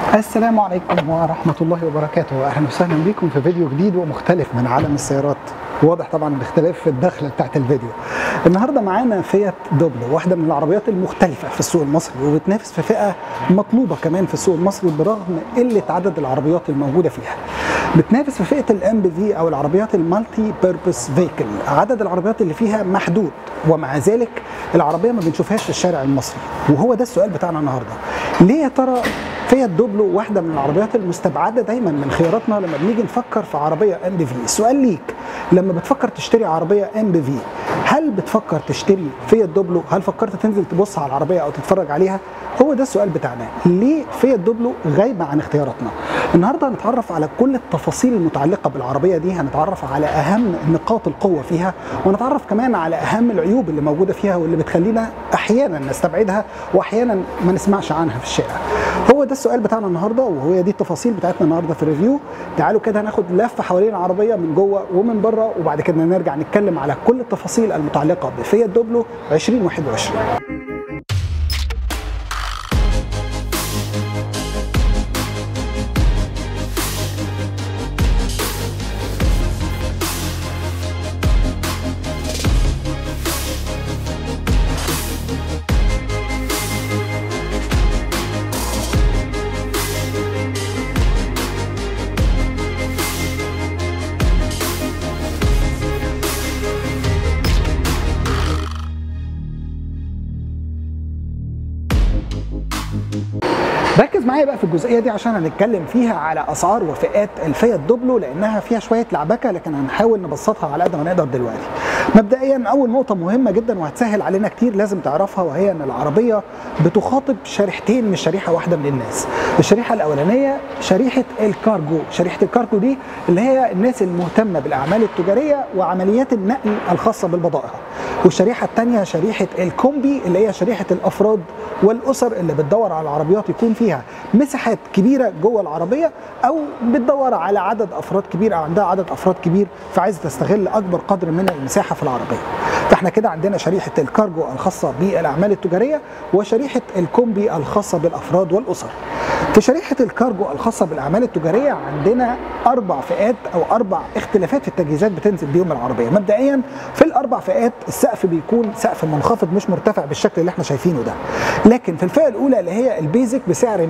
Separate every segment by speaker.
Speaker 1: السلام عليكم ورحمة الله وبركاته أهلا وسهلا بكم في فيديو جديد ومختلف من عالم السيارات واضح طبعا الاختلاف في الدخلة بتاعت الفيديو النهاردة معانا فيات دوبلو واحدة من العربيات المختلفة في السوق المصري وبتنافس في فئة مطلوبة كمان في السوق المصري برغم قلة عدد العربيات الموجودة فيها بتنافس في فئة الام بي في او العربيات المالتي بيربس فيكل عدد العربيات اللي فيها محدود ومع ذلك العربية ما بنشوفهاش في الشارع المصري وهو ده السؤال بتاعنا النهاردة ليه يا ترى فيات دوبلو واحده من العربيات المستبعده دايما من خياراتنا لما بنيجي نفكر في عربيه ام بي في السؤال ليك لما بتفكر تشتري عربيه ام بي في هل بتفكر تشتري فيات دوبلو هل فكرت تنزل تبص على العربيه او تتفرج عليها هو ده السؤال بتاعنا ليه فيات دوبلو غايبه عن اختياراتنا النهارده هنتعرف على كل التفاصيل المتعلقه بالعربيه دي هنتعرف على اهم نقاط القوه فيها ونتعرف كمان على اهم العيوب اللي موجوده فيها واللي بتخلينا احيانا نستبعدها واحيانا ما نسمعش عنها في الشارع هو ده السؤال بتاعنا النهارده وهي دي التفاصيل بتاعتنا النهارده في الريفيو تعالوا كده هناخد لفه حوالين العربيه من جوه ومن بره وبعد كده نرجع نتكلم على كل التفاصيل المتعلقه بفيات دوبلو 2021 ركز معايا بقى في الجزئيه دي عشان هنتكلم فيها على اسعار وفئات الفيات دوبلو لانها فيها شويه لعبكه لكن هنحاول نبسطها على قد ما نقدر دلوقتي. مبدئيا اول نقطه مهمه جدا وهتسهل علينا كتير لازم تعرفها وهي ان العربيه بتخاطب شريحتين مش شريحه واحده من الناس. الشريحه الاولانيه شريحه الكارجو، شريحه الكارجو دي اللي هي الناس المهتمه بالاعمال التجاريه وعمليات النقل الخاصه بالبضائع. والشريحه الثانيه شريحه الكومبي اللي هي شريحه الافراد والاسر اللي بتدور على العربيات يكون فيها مساحات كبيره جوه العربيه او بتدور على عدد افراد كبير او عندها عدد افراد كبير فعايزه تستغل اكبر قدر من المساحه في العربيه. فاحنا كده عندنا شريحه الكارجو الخاصه بالاعمال التجاريه وشريحه الكومبي الخاصه بالافراد والاسر. في شريحه الكارجو الخاصه بالاعمال التجاريه عندنا اربع فئات او اربع اختلافات في التجهيزات بتنزل بيهم العربيه. مبدئيا في الاربع فئات السقف بيكون سقف منخفض مش مرتفع بالشكل اللي احنا شايفينه ده. لكن في الفئه الاولى اللي هي البيزك بسعر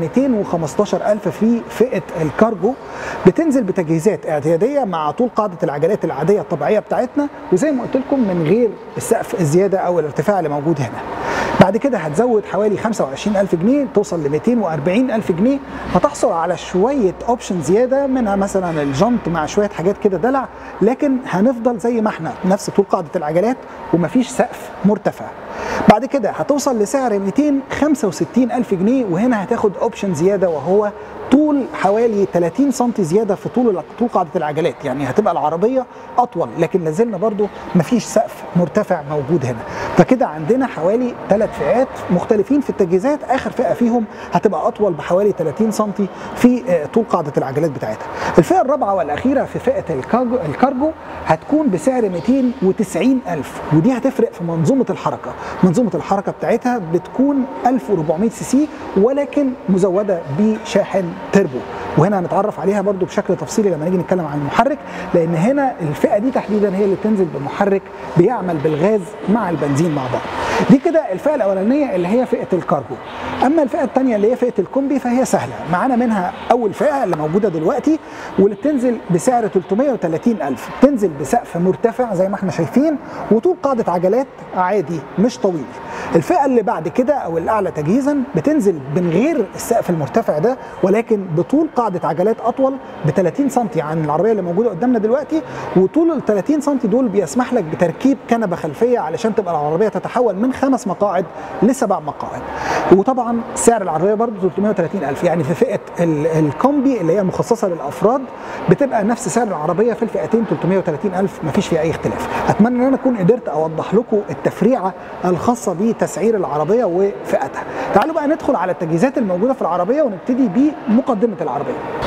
Speaker 1: 215000 في فئه الكارجو بتنزل بتجهيزات اعتياديه مع طول قاعده العجلات العاديه الطبيعيه بتاعتنا وزي ما قلت لكم من غير السقف الزياده او الارتفاع اللي موجود هنا. بعد كده هتزود حوالي 25000 جنيه توصل ل 240000 جنيه هتحصل على شويه اوبشن زياده منها مثلا الجنط مع شويه حاجات كده دلع لكن هنفضل زي ما احنا نفس طول قاعده العجلات ومفيش سقف مرتفع. بعد كده هتوصل لسعر 265000 جنيه وهنا هتاخد اوبشن زياده وهو طول حوالي 30 سم زياده في طول طول قاعده العجلات يعني هتبقى العربيه اطول لكن لازلنا برضو مفيش سقف مرتفع موجود هنا فكده عندنا حوالي ثلاث فئات مختلفين في التجهيزات اخر فئه فيهم هتبقى اطول بحوالي 30 سم في طول قاعده العجلات بتاعتها الفئه الرابعه والاخيره في فئه الكارجو, الكارجو هتكون بسعر 290000 ودي هتفرق في منظومه الحركه منظومه الحركه بتاعتها بتكون 1400 سي سي ولكن مزوده بشاحن تربو وهنا هنتعرف عليها برضو بشكل تفصيلي لما نيجي نتكلم عن المحرك لان هنا الفئه دي تحديدا هي اللي بتنزل بمحرك بيعمل بالغاز مع البنزين مع بعض دي كده الفئه الاولانيه اللي هي فئه الكارجو اما الفئه الثانيه اللي هي فئه الكومبي فهي سهله معانا منها اول فئه اللي موجوده دلوقتي واللي بتنزل بسعر 330000 بتنزل بسقف مرتفع زي ما احنا شايفين وطول قاعده عجلات عادي مش طويل الفئه اللي بعد كده او الاعلى تجهيزا بتنزل من غير السقف المرتفع ده ولكن بطول قاعده عجلات اطول ب 30 سم عن العربيه اللي موجوده قدامنا دلوقتي وطول ال 30 سم دول بيسمح لك بتركيب كنبه خلفيه علشان تبقى العربيه تتحول من خمس مقاعد لسبع مقاعد وطبعا سعر العربيه برضه 330000 يعني في فئه الكومبي اللي هي مخصصه للافراد بتبقى نفس سعر العربيه في الفئتين 330000 مفيش فيها اي اختلاف اتمنى ان انا اكون قدرت اوضح لكم التفريعه الخاصه بتسعير العربيه وفئتها تعالوا بقى ندخل على التجهيزات الموجوده في العربيه ونبتدي بمقدمه العربيه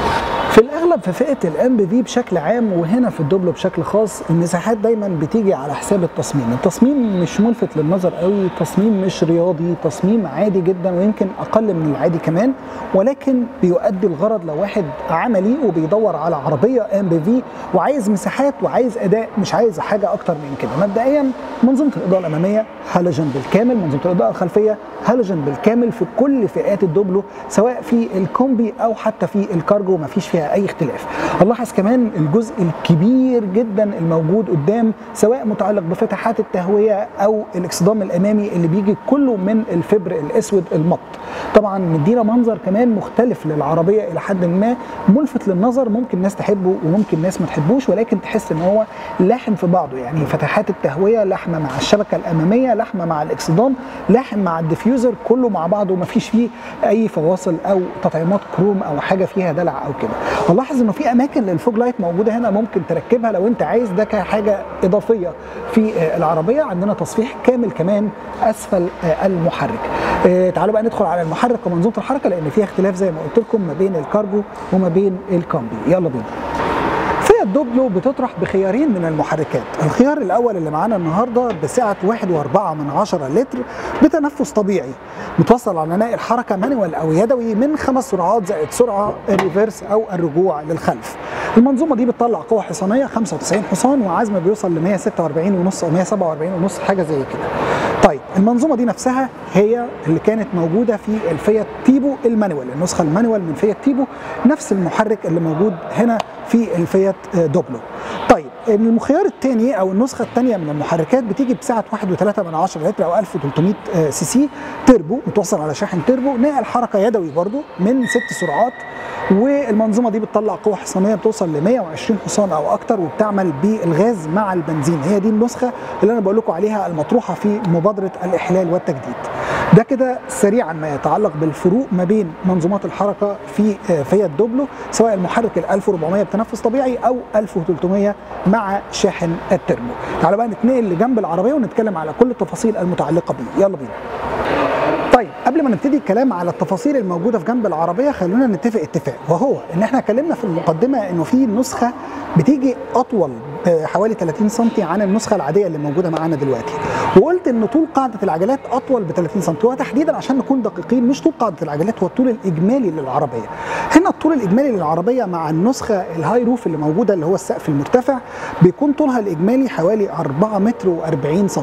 Speaker 1: في الاغلب في فئه الام بي في بشكل عام وهنا في الدوبلو بشكل خاص المساحات دايما بتيجي على حساب التصميم التصميم مش ملفت للنظر قوي تصميم مش رياضي تصميم عادي جدا ويمكن اقل من العادي كمان ولكن بيؤدي الغرض لو واحد عملي وبيدور على عربيه ام بي في وعايز مساحات وعايز اداء مش عايز حاجه اكتر من كده مبدئيا منظومه الاضاءه الاماميه هالوجين بالكامل منظومه الاضاءه الخلفيه هالوجين بالكامل في كل فئات الدوبلو سواء في الكومبي او حتى في الكارجو مفيش فيها اي اختلاف نلاحظ كمان الجزء الكبير جدا الموجود قدام سواء متعلق بفتحات التهويه او الاكسدام الامامي اللي بيجي كله من الفبر الاسود المط طبعا مدينا منظر كمان مختلف للعربيه الى حد ما ملفت للنظر ممكن ناس تحبه وممكن ناس ما تحبوش ولكن تحس ان هو لاحم في بعضه يعني فتحات التهويه لحمه مع الشبكه الاماميه لحمه مع الاكسدام لاحم مع الديفيوزر كله مع بعضه ما فيش فيه اي فواصل او تطعيمات كروم او حاجه فيها دلع او كده نلاحظ انه في اماكن للفوج لايت موجوده هنا ممكن تركبها لو انت عايز ده كحاجه اضافيه في العربيه عندنا تصفيح كامل كمان اسفل المحرك تعالوا بقى ندخل على المحرك ومنظومه الحركه لان فيها اختلاف زي ما قلت لكم ما بين الكارجو وما بين الكومبي يلا بينا فئة دوبلو بتطرح بخيارين من المحركات الخيار الأول اللي معانا النهاردة بسعة 1.4 من 10 لتر بتنفس طبيعي متوصل على نائل حركة مانوال أو يدوي من خمس سرعات زائد سرعة الريفرس أو الرجوع للخلف المنظومة دي بتطلع قوة حصانية 95 حصان وعزم بيوصل ل 146 ونص أو 147 ونص حاجة زي كده طيب المنظومة دي نفسها هي اللي كانت موجودة في الفيات تيبو المانوال النسخة المانوال من فيات تيبو نفس المحرك اللي موجود هنا في الفيات دوبلو طيب الخيار الثاني او النسخه الثانيه من المحركات بتيجي بسعه 1.3 من 10 لتر او 1300 سي سي تربو متوصل على شاحن تربو ناقل حركه يدوي برضو من ست سرعات والمنظومه دي بتطلع قوه حصانيه بتوصل ل 120 حصان او اكتر وبتعمل بالغاز مع البنزين هي دي النسخه اللي انا بقول لكم عليها المطروحه في مبادره الاحلال والتجديد ده كده سريعا ما يتعلق بالفروق ما بين منظومات الحركه في فيات دوبلو سواء المحرك ال 1400 بتنفس طبيعي او 1300 مع شاحن التربو تعالوا بقى نتنقل لجنب العربيه ونتكلم على كل التفاصيل المتعلقه بيه يلا بينا طيب قبل ما نبتدي الكلام على التفاصيل الموجوده في جنب العربيه خلونا نتفق اتفاق وهو ان احنا اتكلمنا في المقدمه انه في نسخه بتيجي اطول حوالي 30 سم عن النسخه العاديه اللي موجوده معانا دلوقتي وقلت ان طول قاعده العجلات اطول ب 30 سم وتحديدا عشان نكون دقيقين مش طول قاعده العجلات هو الطول الاجمالي للعربيه هنا الطول الاجمالي للعربيه مع النسخه الهاي روف اللي موجوده اللي هو السقف المرتفع بيكون طولها الاجمالي حوالي 4 متر و40 سم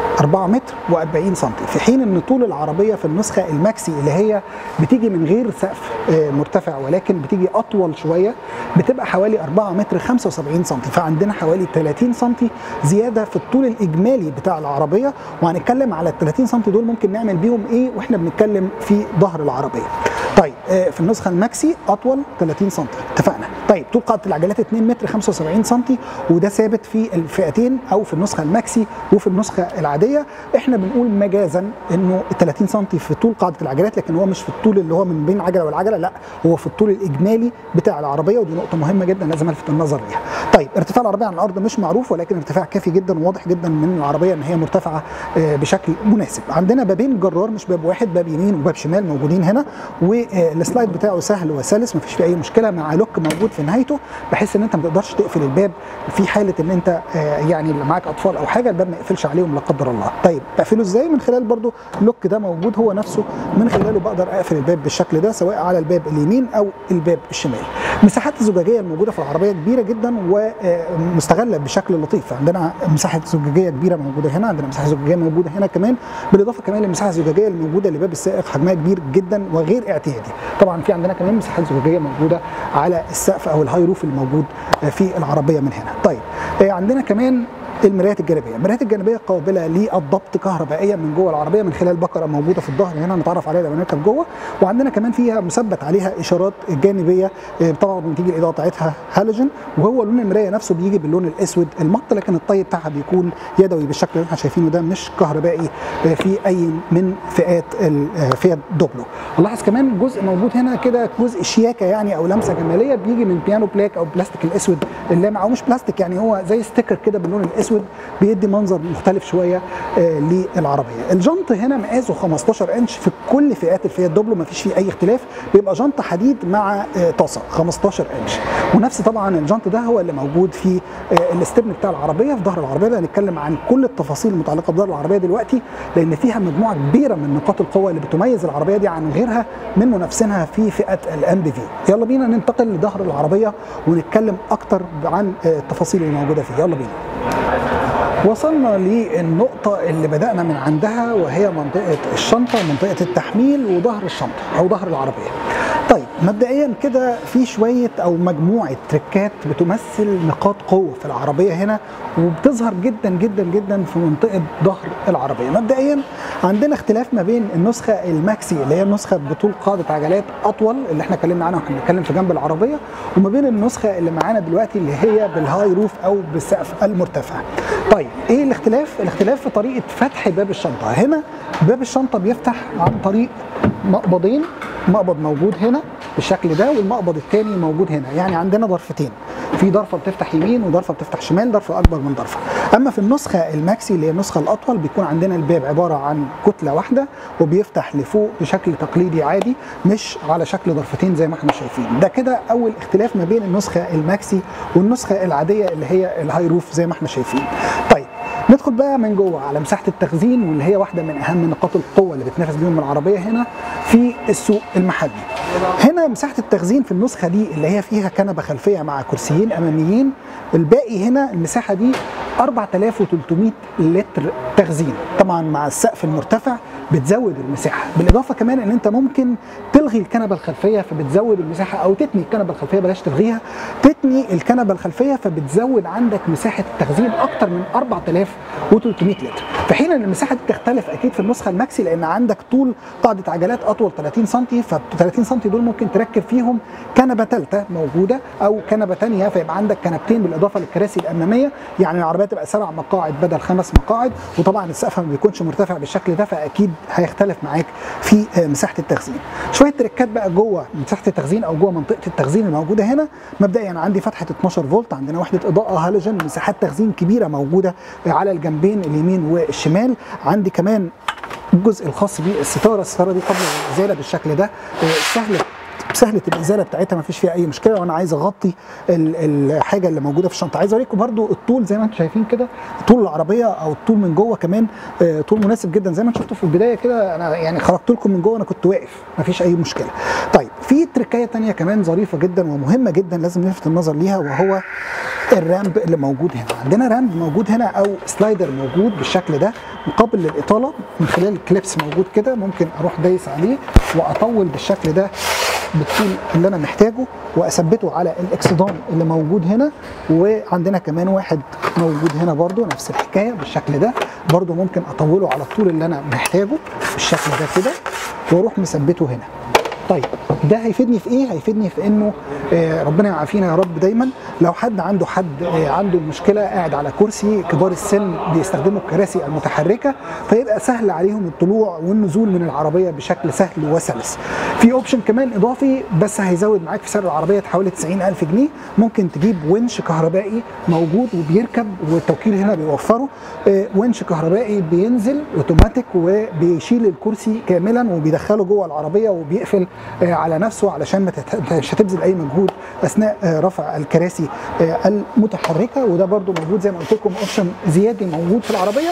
Speaker 1: 4 متر و40 سم في حين ان طول العربيه في النسخه الماكسي اللي هي بتيجي من غير سقف مرتفع ولكن بتيجي اطول شويه بتبقى حوالي 4 متر 75 سم فعندنا حوالي 30 سم زياده في الطول الاجمالي بتاع العربيه وهنتكلم على ال 30 سم دول ممكن نعمل بيهم ايه واحنا بنتكلم في ظهر العربيه طيب في النسخه الماكسي اطول 30 سم اتفقنا طيب طول قاعده العجلات 2 متر 75 سم وده ثابت في الفئتين او في النسخه الماكسي وفي النسخه العاديه احنا بنقول مجازا انه 30 سم في طول قاعده العجلات لكن هو مش في الطول اللي هو من بين عجله والعجله لا هو في الطول الاجمالي بتاع العربيه ودي نقطه مهمه جدا لازم الفت النظر ليها طيب ارتفاع العربيه عن الارض مش معروف ولكن ارتفاع كافي جدا وواضح جدا من العربيه ان هي مرتفعه بشكل مناسب عندنا بابين جرار مش باب واحد باب يمين وباب شمال موجودين هنا والسلايد بتاعه سهل وسلس مفيش فيه اي مشكله مع لوك موجود في نهايته بحيث ان انت ما تقدرش تقفل الباب في حاله ان انت يعني معاك اطفال او حاجه الباب ما يقفلش عليهم لا قدر الله طيب بقفله ازاي من خلال برضو اللوك ده موجود هو نفسه من خلاله بقدر اقفل الباب بالشكل ده سواء على الباب اليمين او الباب الشمال مساحات الزجاجيه الموجوده في العربيه كبيره جدا ومستغله بشكل لطيف عندنا مساحه زجاجيه كبيره موجوده هنا عندنا مساحه زجاجيه موجوده هنا كمان بالاضافه كمان للمساحه الزجاجيه الموجوده لباب السائق حجمها كبير جدا وغير اعتيادي طبعا في عندنا كمان مساحات زجاجيه موجوده على السقف او الهاي روف الموجود في العربيه من هنا طيب عندنا كمان المرايات الجانبيه، المرايات الجانبيه قابله للضبط كهربائيا من جوه العربيه من خلال بكره موجوده في الظهر هنا نتعرف عليها لما نركب جوه وعندنا كمان فيها مثبت عليها اشارات جانبيه طبعا بتيجي الاضاءه بتاعتها هالوجين وهو لون المرايه نفسه بيجي باللون الاسود المط لكن الطي بتاعها بيكون يدوي بالشكل اللي احنا شايفينه ده مش كهربائي في اي من فئات فئات دوبلو. نلاحظ كمان جزء موجود هنا كده جزء شياكه يعني او لمسه جماليه بيجي من بيانو بلاك او بلاستيك الاسود اللامع او مش بلاستيك يعني هو زي ستيكر كده باللون الاسود الاسود بيدي منظر مختلف شويه آه للعربيه الجنط هنا مقاسه 15 انش في كل فئات الفيات دوبلو ما فيش فيه اي اختلاف بيبقى جنط حديد مع آه طاسه 15 انش ونفس طبعا الجنط ده هو اللي موجود في آه الاستبن بتاع العربيه في ظهر العربيه هنتكلم عن كل التفاصيل المتعلقه بظهر العربيه دلوقتي لان فيها مجموعه كبيره من نقاط القوه اللي بتميز العربيه دي عن غيرها من منافسينها في فئه الام بي في يلا بينا ننتقل لظهر العربيه ونتكلم اكتر عن التفاصيل اللي موجوده فيه يلا بينا وصلنا للنقطة اللي بدأنا من عندها وهي منطقة الشنطة منطقة التحميل وظهر الشنطة أو ظهر العربية طيب مبدئيا كده في شوية أو مجموعة تريكات بتمثل نقاط قوة في العربية هنا وبتظهر جدا جدا جدا في منطقة ظهر العربية مبدئيا عندنا اختلاف ما بين النسخة الماكسي اللي هي النسخة بطول قاعدة عجلات أطول اللي احنا اتكلمنا عنها واحنا بنتكلم في جنب العربية وما بين النسخة اللي معانا دلوقتي اللي هي بالهاي روف أو بالسقف المرتفع طيب ايه الاختلاف؟ الاختلاف في طريقة فتح باب الشنطة هنا باب الشنطة بيفتح عن طريق مقبضين مقبض موجود هنا بالشكل ده والمقبض الثاني موجود هنا يعني عندنا ضرفتين في ضرفه بتفتح يمين وضرفه بتفتح شمال ضرفه اكبر من ضرفه اما في النسخه الماكسي اللي هي النسخه الاطول بيكون عندنا الباب عباره عن كتله واحده وبيفتح لفوق بشكل تقليدي عادي مش على شكل ضرفتين زي ما احنا شايفين ده كده اول اختلاف ما بين النسخه الماكسي والنسخه العاديه اللي هي الهاي روف زي ما احنا شايفين طيب ندخل بقى من جوه على مساحه التخزين واللي هي واحده من اهم نقاط القوه اللي بتنافس بيهم العربيه هنا في السوق المحلي. هنا مساحه التخزين في النسخه دي اللي هي فيها كنبه خلفيه مع كرسيين اماميين الباقي هنا المساحه دي 4300 لتر تخزين طبعا مع السقف المرتفع بتزود المساحه بالاضافه كمان ان انت ممكن تلغي الكنبه الخلفيه فبتزود المساحه او تتني الكنبه الخلفيه بلاش تلغيها تتني الكنبه الخلفيه فبتزود عندك مساحه التخزين اكتر من 4300 لتر في حين ان المساحه دي تختلف اكيد في النسخه الماكسي لان عندك طول قاعده عجلات اطول 30 سم ف 30 سم دول ممكن تركب فيهم كنبه ثالثه موجوده او كنبه ثانيه فيبقى عندك كنبتين بالاضافه للكراسي الاماميه يعني العربيه تبقى سبع مقاعد بدل خمس مقاعد وطبعا السقف ما بيكونش مرتفع بالشكل ده فاكيد هيختلف معاك في مساحه التخزين شويه تريكات بقى جوه مساحه التخزين او جوه منطقه التخزين الموجوده هنا مبدئيا عندي فتحه 12 فولت عندنا وحده اضاءه هالوجين مساحات تخزين كبيره موجوده على الجنبين اليمين والشمال عندي كمان الجزء الخاص بالستاره الستاره دي قبل الازاله بالشكل ده سهله سهله الازاله بتاعتها ما فيش فيها اي مشكله وانا عايز اغطي الحاجه اللي موجوده في الشنطه عايز اوريكم برده الطول زي ما انتم شايفين كده طول العربيه او الطول من جوه كمان طول مناسب جدا زي ما انتم شفتوا في البدايه كده انا يعني خرجت لكم من جوه انا كنت واقف ما فيش اي مشكله طيب في تركايه ثانيه كمان ظريفه جدا ومهمه جدا لازم نلفت النظر ليها وهو الرامب اللي موجود هنا عندنا رامب موجود هنا او سلايدر موجود بالشكل ده مقابل للاطاله من خلال الكليبس موجود كده ممكن اروح دايس عليه واطول بالشكل ده بالطول اللي انا محتاجه واثبته على الاكسدام اللي موجود هنا وعندنا كمان واحد موجود هنا برده نفس الحكايه بالشكل ده برده ممكن اطوله على الطول اللي انا محتاجه بالشكل ده كده واروح مثبته هنا طيب ده هيفيدني في ايه؟ هيفيدني في انه آه ربنا يعافينا يا رب دايما لو حد عنده حد آه عنده مشكله قاعد على كرسي كبار السن بيستخدموا الكراسي المتحركه فيبقى سهل عليهم الطلوع والنزول من العربيه بشكل سهل وسلس. في اوبشن كمان اضافي بس هيزود معاك في سعر العربيه حوالي 90000 جنيه ممكن تجيب ونش كهربائي موجود وبيركب والتوكيل هنا بيوفره آه ونش كهربائي بينزل اوتوماتيك وبيشيل الكرسي كاملا وبيدخله جوه العربيه وبيقفل على نفسه علشان ما مش هتبذل اي مجهود اثناء رفع الكراسي المتحركه وده برده موجود زي ما قلت لكم اوبشن زيادي موجود في العربيه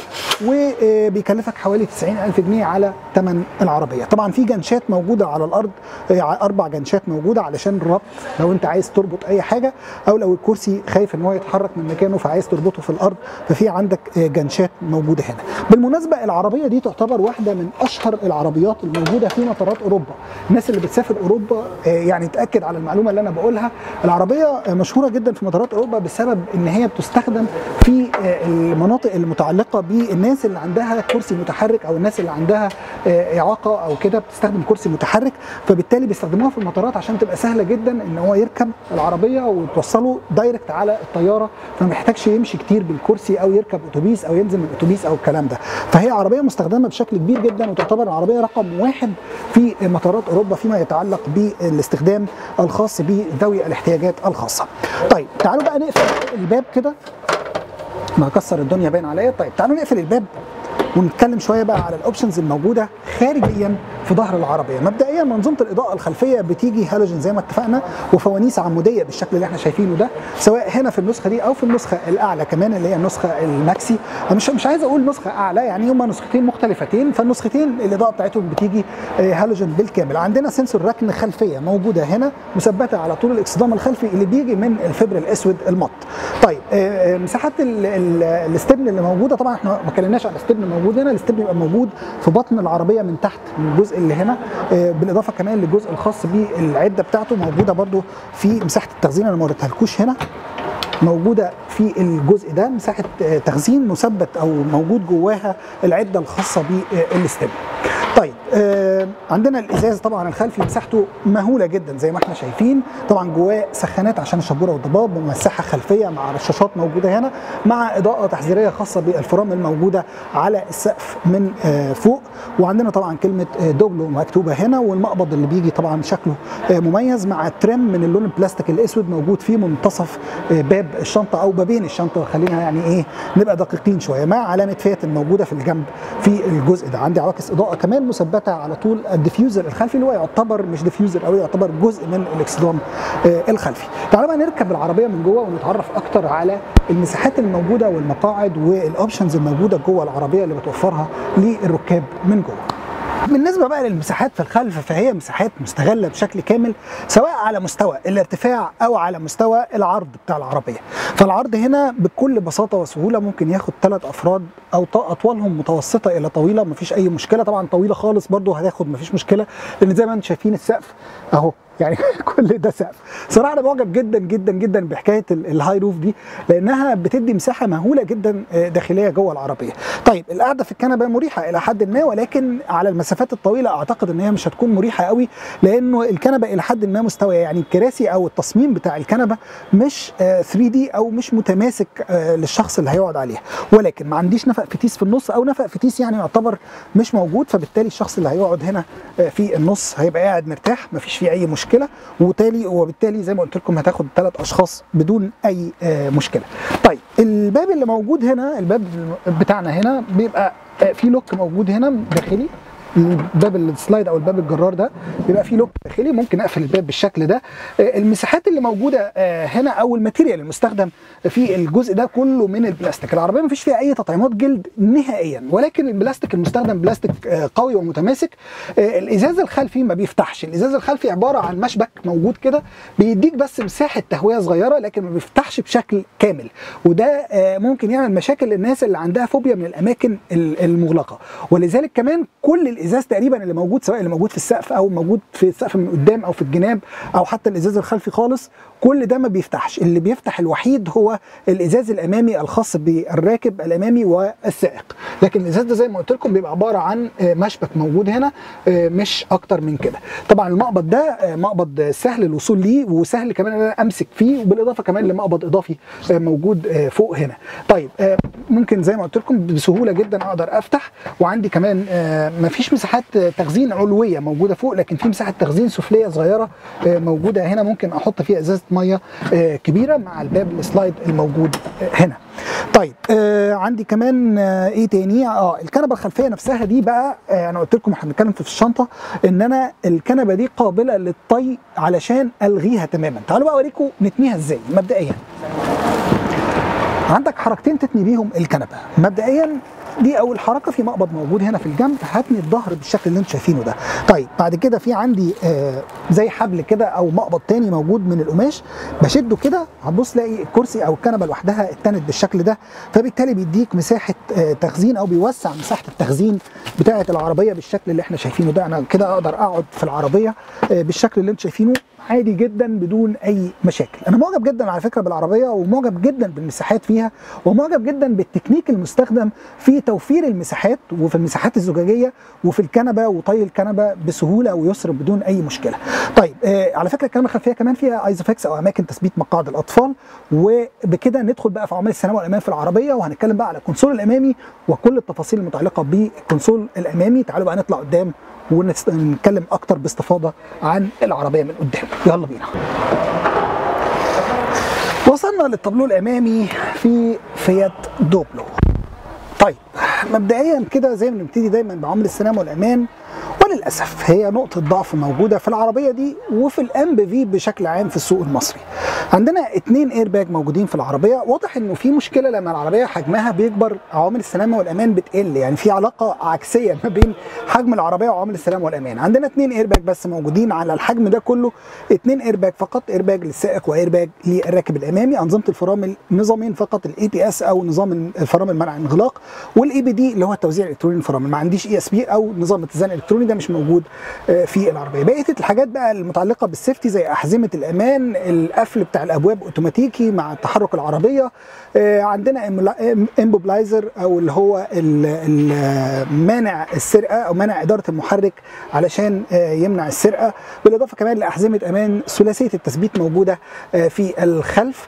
Speaker 1: وبيكلفك حوالي 90000 جنيه على ثمن العربيه طبعا في جنشات موجوده على الارض اربع جنشات موجوده علشان الربط لو انت عايز تربط اي حاجه او لو الكرسي خايف ان هو يتحرك من مكانه فعايز تربطه في الارض ففي عندك جنشات موجوده هنا بالمناسبه العربيه دي تعتبر واحده من اشهر العربيات الموجوده في مطارات اوروبا الناس اللي بتسافر اوروبا يعني تاكد على المعلومه اللي انا بقولها العربيه مشهوره جدا في مطارات اوروبا بسبب ان هي بتستخدم في المناطق المتعلقه بالناس اللي عندها كرسي متحرك او الناس اللي عندها اعاقه او كده بتستخدم كرسي متحرك فبالتالي بيستخدموها في المطارات عشان تبقى سهله جدا ان هو يركب العربيه وتوصله دايركت على الطياره فما يحتاجش يمشي كتير بالكرسي او يركب اتوبيس او ينزل من الاتوبيس او الكلام ده فهي عربيه مستخدمه بشكل كبير جدا وتعتبر العربيه رقم واحد في مطارات اوروبا فيما يتعلق بالاستخدام الخاص بذوي الاحتياجات الخاصه. طيب تعالوا بقى نقفل الباب كده ما هكسر الدنيا باين عليا طيب تعالوا نقفل الباب ونتكلم شويه بقى على الاوبشنز الموجوده خارجيا في ظهر العربيه مبدئيا منظومه الاضاءه الخلفيه بتيجي هالوجين زي ما اتفقنا وفوانيس عموديه بالشكل اللي احنا شايفينه ده سواء هنا في النسخه دي او في النسخه الاعلى كمان اللي هي النسخه الماكسي أنا مش مش عايز اقول نسخه اعلى يعني هما نسختين مختلفتين فالنسختين الاضاءه بتاعتهم بتيجي آه، هالوجين بالكامل عندنا سنسور ركن خلفيه موجوده هنا مثبته على طول الاكسدام الخلفي اللي بيجي من الفبر الاسود المط طيب آه، آه، مساحات ال- ال- الاستبن اللي موجوده طبعا احنا ما اتكلمناش على الاستبن موجود هنا الاستبن يبقى موجود في بطن العربيه من تحت من الجزء اللي هنا آه، بالاضافه كمان للجزء الخاص بالعده بتاعته موجوده برده في مساحه التخزين انا ما وريتهالكوش هنا موجوده في الجزء ده مساحه آه، تخزين مثبت او موجود جواها العده الخاصه بالاستبن طيب آه عندنا الازاز طبعا الخلفي مساحته مهوله جدا زي ما احنا شايفين طبعا جواه سخانات عشان الشبوره والضباب ومساحه خلفيه مع رشاشات موجوده هنا مع اضاءه تحذيريه خاصه بالفرامل الموجوده على السقف من آه فوق وعندنا طبعا كلمه آه دوبلو مكتوبه هنا والمقبض اللي بيجي طبعا شكله آه مميز مع ترم من اللون البلاستيك الاسود موجود في منتصف آه باب الشنطه او بابين الشنطه خلينا يعني ايه نبقى دقيقين شويه مع علامه فيت الموجوده في الجنب في الجزء ده عندي عواكس اضاءه كمان مثبته على طول الديفيوزر الخلفي اللي هو يعتبر مش ديفيوزر قوي يعتبر جزء من الاكسدام آه الخلفي تعالوا بقى نركب العربيه من جوه ونتعرف اكتر على المساحات الموجوده والمقاعد والاوبشنز الموجوده جوه العربيه اللي بتوفرها للركاب من جوه بالنسبه بقى للمساحات في الخلف فهي مساحات مستغله بشكل كامل سواء على مستوى الارتفاع او على مستوى العرض بتاع العربيه فالعرض هنا بكل بساطه وسهوله ممكن ياخد ثلاث افراد او ط- اطوالهم متوسطه الى طويله مفيش اي مشكله طبعا طويله خالص برضو هتاخد مفيش مشكله لان زي ما انتم شايفين السقف اهو يعني كل ده سقف صراحه انا معجب جدا جدا جدا بحكايه ال- الهاي روف دي لانها بتدي مساحه مهوله جدا آه، داخليه جوه العربيه طيب القعده في الكنبه مريحه الى حد ما ولكن على المسافات الطويله اعتقد ان هي مش هتكون مريحه قوي لانه الكنبه الى حد ما مستويه يعني الكراسي او التصميم بتاع الكنبه مش 3 دي او مش متماسك آه، للشخص اللي هيقعد عليها ولكن ما عنديش نفق فتيس في النص او نفق فتيس يعني يعتبر مش موجود فبالتالي الشخص اللي هيقعد هنا آه، في النص هيبقى قاعد مرتاح مفيش فيه اي مشكله وبالتالي وبالتالي زي ما قلت لكم هتاخد ثلاث اشخاص بدون اي آه، مشكله طيب الباب اللي موجود هنا الباب بتاعنا هنا بيبقى آه، في لوك موجود هنا داخلي الباب السلايد او الباب الجرار ده بيبقى فيه لوك داخلي ممكن اقفل الباب بالشكل ده آه، المساحات اللي موجوده آه، هنا او الماتيريال المستخدم في الجزء ده كله من البلاستيك العربيه ما فيش فيها اي تطعيمات جلد نهائيا ولكن البلاستيك المستخدم بلاستيك آه، قوي ومتماسك آه، الازاز الخلفي ما بيفتحش الازاز الخلفي عباره عن مشبك موجود كده بيديك بس مساحه تهويه صغيره لكن ما بيفتحش بشكل كامل وده آه، ممكن يعمل مشاكل للناس اللي عندها فوبيا من الاماكن ال- المغلقه ولذلك كمان كل الازاز تقريبا اللي موجود سواء اللي موجود في السقف او موجود في السقف من قدام او في الجناب او حتى الازاز الخلفي خالص كل ده ما بيفتحش اللي بيفتح الوحيد هو الازاز الامامي الخاص بالراكب الامامي والسائق لكن الازاز ده زي ما قلت لكم بيبقى عباره عن آه، مشبك موجود هنا آه، مش اكتر من كده طبعا المقبض ده آه، مقبض سهل الوصول ليه وسهل كمان ان انا امسك فيه وبالاضافه كمان لمقبض اضافي آه، موجود آه، فوق هنا طيب آه، ممكن زي ما قلت لكم بسهوله جدا اقدر افتح وعندي كمان آه، مفيش مساحات آه، تخزين علويه موجوده فوق لكن في مساحه تخزين سفليه صغيره آه، موجوده هنا ممكن احط فيها ازازه ميه آه، كبيره مع الباب السلايد الموجود آه، هنا طيب آه عندي كمان آه ايه تاني اه الكنبه الخلفيه نفسها دي بقى آه انا قلت لكم احنا بنتكلم في الشنطه ان انا الكنبه دي قابله للطي علشان الغيها تماما تعالوا بقى اوريكم نتنيها ازاي مبدئيا عندك حركتين تتني بيهم الكنبه مبدئيا دي اول حركه في مقبض موجود هنا في الجنب هتني الظهر بالشكل اللي انتم شايفينه ده طيب بعد كده في عندي آه زي حبل كده او مقبض تاني موجود من القماش بشده كده هتبص تلاقي الكرسي او الكنبه لوحدها اتنت بالشكل ده فبالتالي بيديك مساحه آه تخزين او بيوسع مساحه التخزين بتاعه العربيه بالشكل اللي احنا شايفينه ده انا كده اقدر اقعد في العربيه آه بالشكل اللي انتم شايفينه عادي جدا بدون اي مشاكل انا معجب جدا على فكره بالعربيه ومعجب جدا بالمساحات فيها ومعجب جدا بالتكنيك المستخدم في توفير المساحات وفي المساحات الزجاجيه وفي الكنبه وطي الكنبه بسهوله ويسر بدون اي مشكله طيب آه على فكره الكنبه الخلفيه كمان فيها ايزوفكس او اماكن تثبيت مقاعد الاطفال وبكده ندخل بقى في عوامل السلامه والامان في العربيه وهنتكلم بقى على الكونسول الامامي وكل التفاصيل المتعلقه بالكونسول الامامي تعالوا بقى نطلع قدام ونتكلم اكتر باستفاضه عن العربيه من قدام يلا بينا وصلنا للطابلوه الامامي في فيات دوبلو طيب مبدئيا كده زي ما بنبتدي دايما بعمل السلام والامان وللاسف هي نقطه ضعف موجوده في العربيه دي وفي الام بي في بشكل عام في السوق المصري عندنا اتنين اير باج موجودين في العربيه واضح انه في مشكله لما العربيه حجمها بيكبر عوامل السلامه والامان بتقل يعني في علاقه عكسيه ما بين حجم العربيه وعوامل السلامه والامان عندنا اتنين اير باج بس موجودين على الحجم ده كله اتنين اير باج فقط اير باج للسائق واير باج للراكب الامامي انظمه الفرامل نظامين فقط الاي بي اس او نظام الفرامل منع انغلاق والاي بي دي اللي هو التوزيع الالكتروني للفرامل ما عنديش اي اس بي او نظام اتزان الالكتروني ده مش موجود في العربيه بقيه الحاجات بقى المتعلقه بالسيفتي زي احزمه الامان القفل بتاع الابواب اوتوماتيكي مع تحرك العربيه عندنا امبوبلايزر او اللي هو مانع السرقه او مانع اداره المحرك علشان يمنع السرقه بالاضافه كمان لاحزمه امان ثلاثيه التثبيت موجوده في الخلف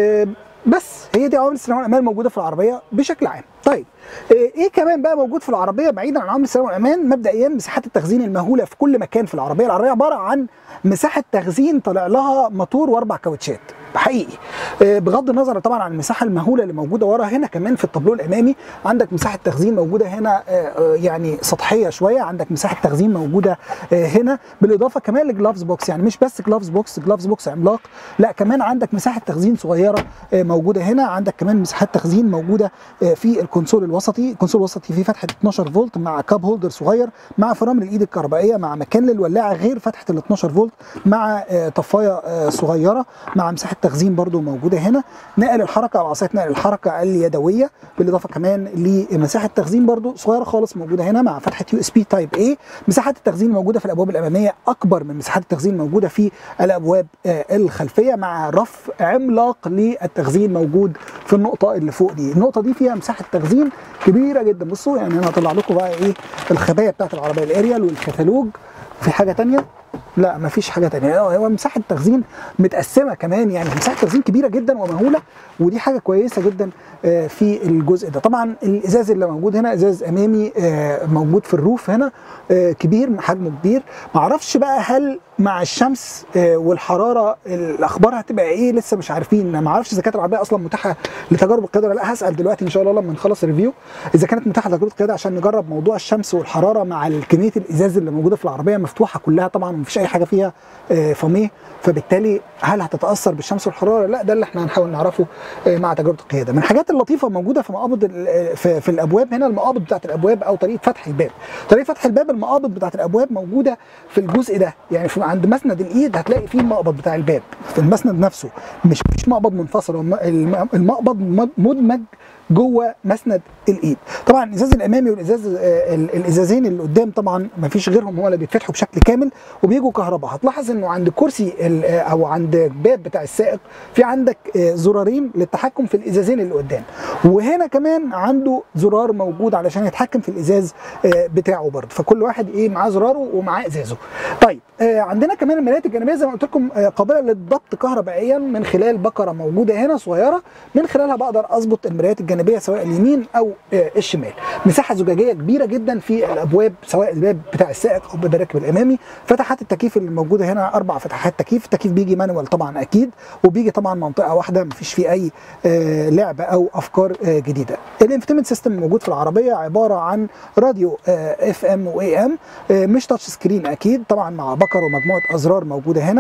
Speaker 1: بس هي دي عوامل السلامه والامان موجوده في العربيه بشكل عام طيب ايه كمان بقى موجود في العربيه بعيدا عن عوامل السلامه والامان مبدئيا مساحات التخزين المهوله في كل مكان في العربيه العربيه عباره عن مساحه تخزين طالع لها موتور واربع كاوتشات حقيقي بغض النظر طبعا عن المساحه المهوله اللي موجوده ورا هنا كمان في الطابلو الامامي عندك مساحه تخزين موجوده هنا يعني سطحيه شويه عندك مساحه تخزين موجوده هنا بالاضافه كمان لجلافز بوكس يعني مش بس جلافز بوكس جلافز بوكس عملاق لا كمان عندك مساحه تخزين صغيره موجوده هنا عندك كمان مساحات تخزين موجوده في الكونسول الوسطي الكونسول الوسطي فيه فتحه 12 فولت مع كاب هولدر صغير مع فرامل الايد الكهربائيه مع مكان للولاعه غير فتحه ال 12 فولت مع طفايه صغيره مع مساحه تخزين برضو موجوده هنا نقل الحركه او عصايه نقل الحركه اليدويه بالاضافه كمان لمساحه تخزين برضو صغيره خالص موجوده هنا مع فتحه يو اس بي تايب اي مساحات التخزين موجوده في الابواب الاماميه اكبر من مساحات التخزين موجوده في الابواب الخلفيه مع رف عملاق للتخزين موجود في النقطه اللي فوق دي النقطه دي فيها مساحه تخزين كبيره جدا بصوا يعني انا هطلع لكم بقى ايه الخبايا بتاعت العربيه الاريال والكتالوج في حاجه تانية لا مفيش حاجه تانية هو مساحه تخزين متقسمه كمان يعني مساحه تخزين كبيره جدا ومهوله ودي حاجه كويسه جدا في الجزء ده طبعا الازاز اللي موجود هنا ازاز امامي موجود في الروف هنا كبير حجمه كبير معرفش بقى هل مع الشمس والحراره الاخبار هتبقى ايه لسه مش عارفين ما اعرفش اذا كانت العربيه اصلا متاحه لتجارب القياده لا هسال دلوقتي ان شاء الله لما نخلص الريفيو اذا كانت متاحه لتجربه القياده عشان نجرب موضوع الشمس والحراره مع كميه الازاز اللي موجوده في العربيه مفتوحه كلها طبعا ومفيش اي حاجه فيها فاميه فبالتالي هل هتتاثر بالشمس والحراره لا ده اللي احنا هنحاول نعرفه مع تجربه القياده من الحاجات اللطيفه موجوده في مقابض في, في الابواب هنا المقابض بتاعت الابواب او طريقه فتح الباب طريقه فتح الباب المقابض بتاعت الابواب موجوده في الجزء ده يعني في عند مسند الايد هتلاقي فيه المقبض بتاع الباب في المسند نفسه مش مش مقبض منفصل المقبض مدمج جوه مسند الايد طبعا الازاز الامامي والازاز الازازين اللي قدام طبعا ما فيش غيرهم هو اللي بيتفتحوا بشكل كامل وبيجوا كهرباء هتلاحظ انه عند كرسي او عند الباب بتاع السائق في عندك زرارين للتحكم في الازازين اللي قدام وهنا كمان عنده زرار موجود علشان يتحكم في الازاز بتاعه برضه فكل واحد ايه معاه زراره ومعاه ازازه طيب عندنا كمان المرايات الجانبيه زي ما قلت لكم قابله للضبط كهربائيا من خلال بكره موجوده هنا صغيره من خلالها بقدر اظبط المرايات الجانبيه سواء اليمين او الشمال مساحه زجاجيه كبيره جدا في الابواب سواء الباب بتاع السائق او باب الراكب الامامي فتحات التكييف اللي موجوده هنا اربع فتحات تكييف التكييف بيجي مانوال طبعا اكيد وبيجي طبعا منطقه واحده مفيش فيه اي لعبه او افكار جديده الانفتيمنت سيستم موجود في العربيه عباره عن راديو اف ام واي ام مش تاتش سكرين اكيد طبعا مع بكر ومجموعه ازرار موجوده هنا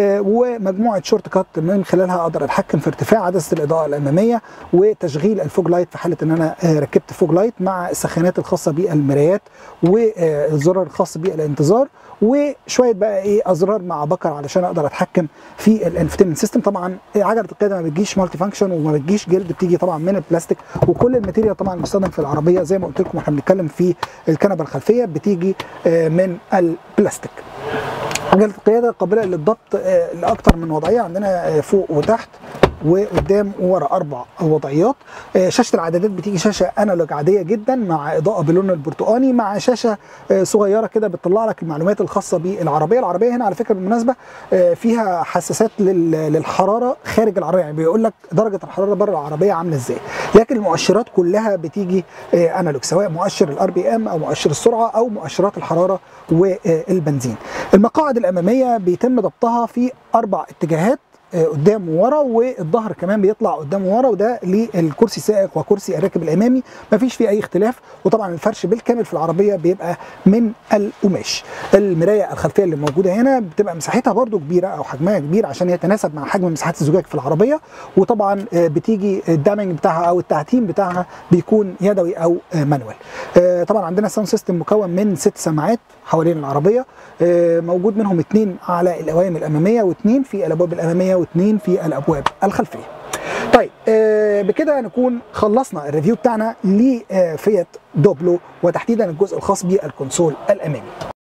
Speaker 1: ومجموعه شورت كات من خلالها اقدر اتحكم في ارتفاع عدسه الاضاءه الاماميه وتشغيل الفوج لايت في حاله ان انا ركبت فوج لايت مع السخانات الخاصه بالمرايات والزرار الخاص بالانتظار وشويه بقى ايه ازرار مع بكر علشان اقدر اتحكم في الانفتيمنت سيستم طبعا عجله القياده ما بتجيش مالتي فانكشن وما بتجيش جلد بتيجي طبعا من البلاستيك وكل الماتيريال طبعا المستخدم في العربيه زي ما قلت لكم واحنا بنتكلم في الكنبه الخلفيه بتيجي من البلاستيك عجله القياده قابله للضبط لاكثر من وضعيه عندنا فوق وتحت وقدام وورا اربع وضعيات شاشه العدادات بتيجي شاشه انالوج عاديه جدا مع اضاءه باللون البرتقاني مع شاشه صغيره كده بتطلع لك المعلومات الخاصه بالعربيه العربيه هنا على فكره بالمناسبه فيها حساسات للحراره خارج العربيه يعني بيقول لك درجه الحراره بره العربيه عامله ازاي لكن المؤشرات كلها بتيجي انالوج سواء مؤشر الار بي ام او مؤشر السرعه او مؤشرات الحراره والبنزين المقاعد الاماميه بيتم ضبطها في اربع اتجاهات قدام وورا والظهر كمان بيطلع قدام وورا وده للكرسي السائق وكرسي الراكب الامامي مفيش فيه اي اختلاف وطبعا الفرش بالكامل في العربيه بيبقى من القماش المرايه الخلفيه اللي موجوده هنا بتبقى مساحتها برده كبيره او حجمها كبير عشان يتناسب مع حجم مساحات الزجاج في العربيه وطبعا بتيجي الدامنج بتاعها او التعتيم بتاعها بيكون يدوي او مانوال طبعا عندنا ساوند سيستم مكون من ست سماعات حوالين العربيه موجود منهم اثنين على القوائم الاماميه واثنين في الابواب الاماميه واثنين في الابواب الخلفيه طيب آه بكده نكون خلصنا الريفيو بتاعنا لفيات دوبلو وتحديدا الجزء الخاص بالكونسول الامامي